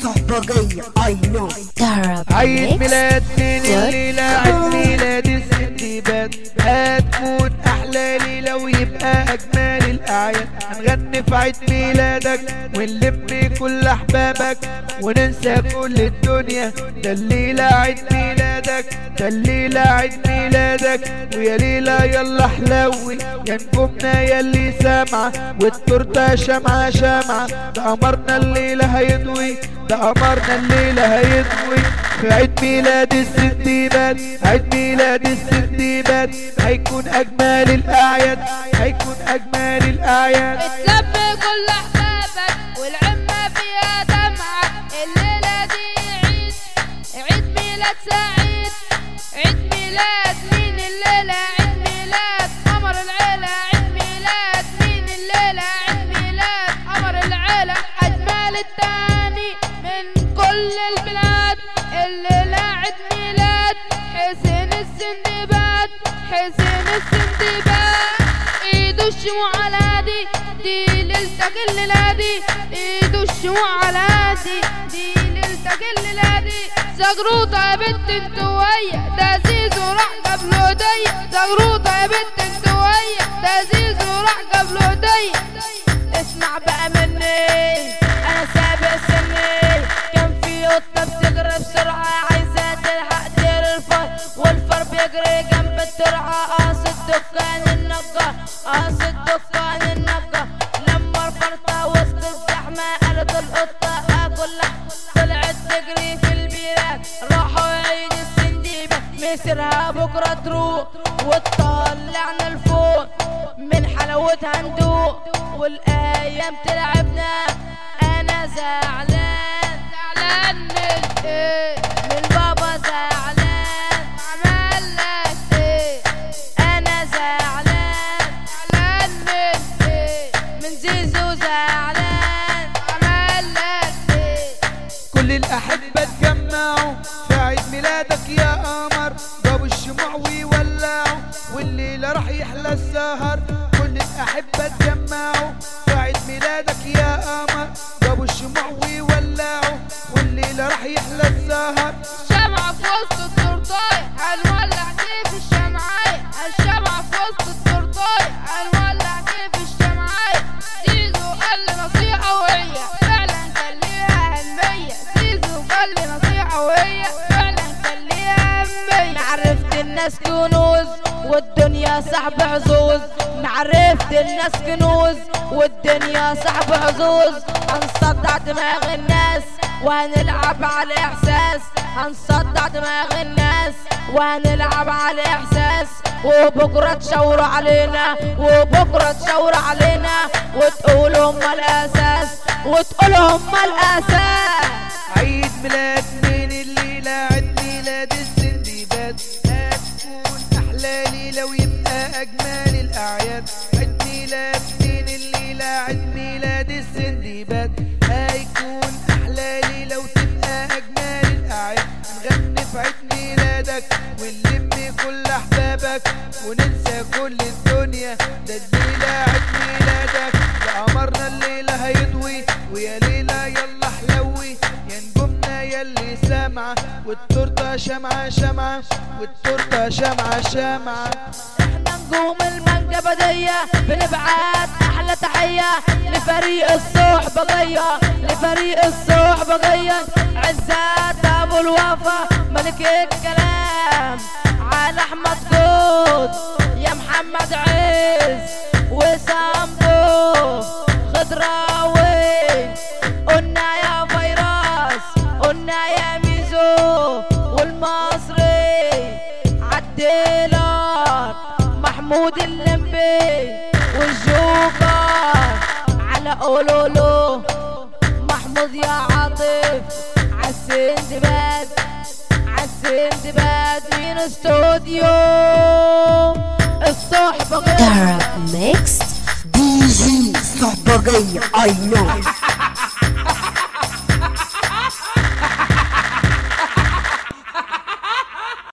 صحبجية I know عيد ميلاد من الليلة عيد ميلاد السندباد هتكون أحلى ليلة ويبقى أجمل الأعياد هنغني في عيد ميلادك ونلم كل أحبابك وننسى كل الدنيا ده الليلة عيد ميلادك ده الليلة عيد ميلادك ويا ليلة يلا حلوي يا نجومنا يلي سامعة والتورتة شمعة شمعة ده قمرنا الليلة هيضوي ده قمرنا الليلة هيضوي في عيد ميلاد السندباد عيد ميلاد السندباد هيكون أجمل الأعياد هيكون أجمل الأعياد اتلم كل احبابك والعمة فيها دمعة الليلة دي عيد عيد ميلاد سعيد عيد ميلاد مين الليلة عيد ميلاد قمر العيلة عيد ميلاد مين الليلة عيد ميلاد قمر العيلة أجمل التاني من كل البلاد الليلة عيد ميلاد حسين السندباد حسين السندباد ايده الشموع على دي دي ليلتك الليلة دي ايده الشموع على دي دي ليلتك الليلة دي زغروطة يا بنت انت ويا ده زيزو راح قبل هدية زغروطة يا بنت انت ويا ده زيزو راح قبل هدية اسمع بقى مني انا سابق سني كان في قطه بتجري بسرعه عايزه تلحق دير الفار والفار بيجري جنب الترعه قاصد دكان النجار قاصد دكان النجار لما الفرطه وسط الزحمه قالت القطه اكل لحم طلعت تجري في البلاد راحوا عيد السنديبه مسرها بكره تروح وتطلعنا لفوق من حلاوتها ندوق والايام تلعبنا انا زعلان زعلان من ايه من بابا زعلان عمل لك ايه انا زعلان زعلان من ايه من زيزو زعلان عمل لك ايه كل الأحبة اتجمعوا في عيد ميلادك يا قمر جابوا الشموع ويولعوا والليلة راح يحلى السهر كل الأحبة اتجمعوا في عيد ميلادك يا قمر جابوا الشموع ويولعوا والليلة راح يحلى السهر الشمعة في وسط التورتاية هنولع كيف الشمعاية الشمعة في وسط التورتاية هنولع كيف الشمعاية زيزو قال لي نصيحة وهي فعلا كان ليها أهمية زيزو قال لي نصيحة وهي فعلا كان ليها أهمية معرفت الناس كنوز والدنيا صعب عزوز معرفت الناس كنوز والدنيا صعب عزوز هنصدع دماغ الناس وهنلعب على الاحساس هنصدع دماغ الناس وهنلعب على الاحساس وبكره تشاوروا علينا وبكره تشاوروا علينا وتقولوا هم الاساس وتقولوا هم الاساس عيد ميلاد من الليلة عيد ميلاد السندباد هتكون أحلى ليلة ويبقى أجمل الأعياد عيد ميلاد من الليلة عيد ميلاد السندباد هيكون أحلى ليلة وتبقى أجمل الأعياد نغني في عيد ميلادك ونلم كل أحبابك وننسى كل الدنيا ده الليلة عيد ميلادك ده قمرنا الليلة هيضوي ويا ليلة يلا حلوي يا نجومنا يلي سامعة والتورتة شمعة شمعة والتورتة شمعة شمعة احنا نجوم المنجبدية بنبعت احلى تحية لفريق الصحبجية لفريق الصحبجية عزات ابو الوفا ملك الكلام على احمد جود يا محمد عز وسامبو خضراوي قلنا يا فيروس قلنا يا ميزو والمصري عالديلر محمود اللمبي والجوكر على قولولو محمود يا عاطف عالسندباد عالسندباد من استوديو الصحبة غير Arab mixed DG صحبجية I know